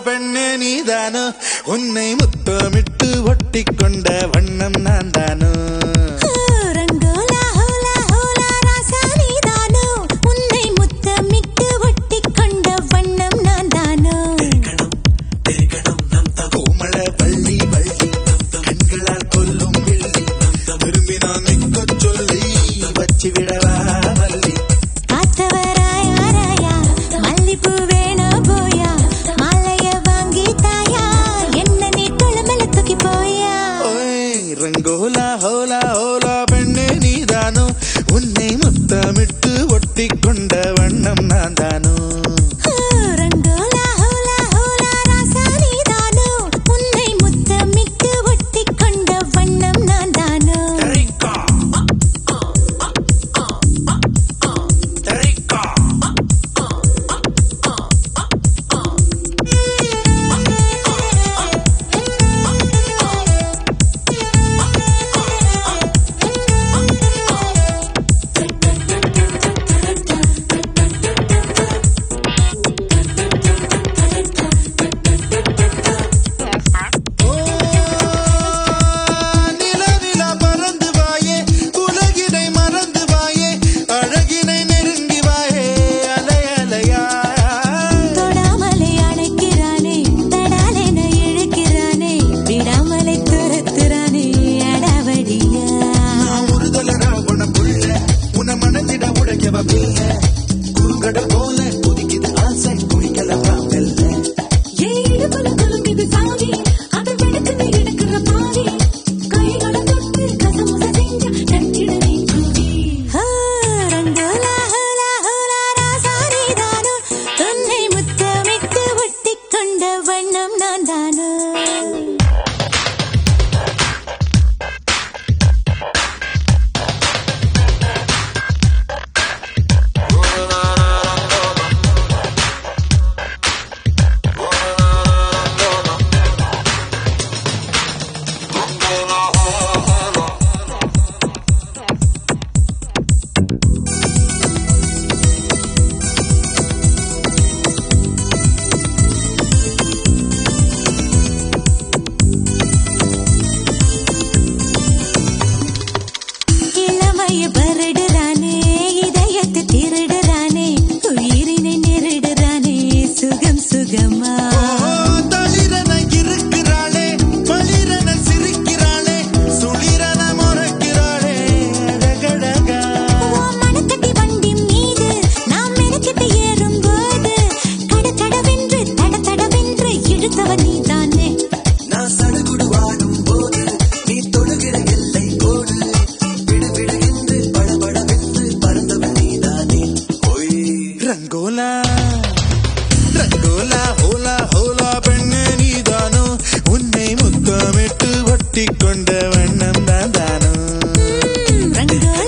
பெண்ணே நீதானோ உன்னை முத்தமிட்டு ஒட்டிக் கொண்ட வண்ணம் நான் தானோ ரங்கோலா ஹோலா ஹோலா ராசா நீதானோ உன்னை முத்தமிட்டு ஒட்டிக் கொண்ட வண்ணம் நான் தானோ கோமள வள்ளி வள்ளி கண்களால் கொல்லும் வெள்ளி விரும்பினான் நிற்கச் சொல்லி வச்சு விடவா வள்ளி காத்தவராயா ராயா மல்லிப்பூ வேணா போயா மாலைய வாங்கி தாயா என்ன நீ குளமல தூக்கி போயா ஓய் ரங்கோலா ஹோலா ஹோலா பெண்ணே நீதானோ உன்னை முத்தமிட்டு ஒட்டிக் கொண்ட வண்ணம் நான் தானோ ரங்கோலா ஹோலா ஹோலா ராசா நீதானோ உன்னை முத்தமிட்டு ஒட்டிக் கொண்ட வண்ணம் நான் தானோ தரிக்கா தரிக்கா நிலவிலா பறந்து வாயே உலகினை மறந்து வாயே அழகினை நெருங்கி வாயே அலை அலையா தொடாமலை அணைக்கிறானே தடாலென இழுக்கிறானே விடாமலை துரத்துறானே அடாவடியா ஒருதல ராவண புள்ள உன மனதிட உடைக்கவ பில்ல குறுங்கட போல கொதிக்குது ஆசை குடிக்கலவா மெல்ல ஏழுபல குலுங்குது சாமி அதை வெடுக்குது எடுக்கிற பாவி கைகளை தொட்டு கசமுச செஞ்ச நச்சிடுவே கூடி ரங்கோலா ஹோலா ஹோலா ராசாரிதானோ உன்னை முத்தமிட்டு ஒட்டிக் கொண்ட வண்ணம் நான் தானோ இளமைய பரடுறானே இதயத்தை திருடுறானே உயிரினை நெருடுறானே சுகம் சுகமா தளிரன இருக்கிறாளே பளிரன சிரிக்கிறாளே சுளிரன முறைக்கிறாளே அழகழகா உன் மனக்கட்டி வண்டி மீது நாம் மெனக்கெட்டு ஏறும்போது கடகடவென்று தட தடவென்று இழுத்தவன் நீதானே நான் சடுகுடு வாடும் போது நீ தொடுகிற எல்லை கோடு விடு விடு என்று படபடவென்று பறந்தவன் நீதானே ஒய் ரங்கோலா ரங்கோலா ஹோலா ஹோலா பெண்ணே நீதானோ உன்னை முத்தமிட்டு ஒட்டிக் கொண்ட வண்ணம் தான் தானோ ரங்கோலா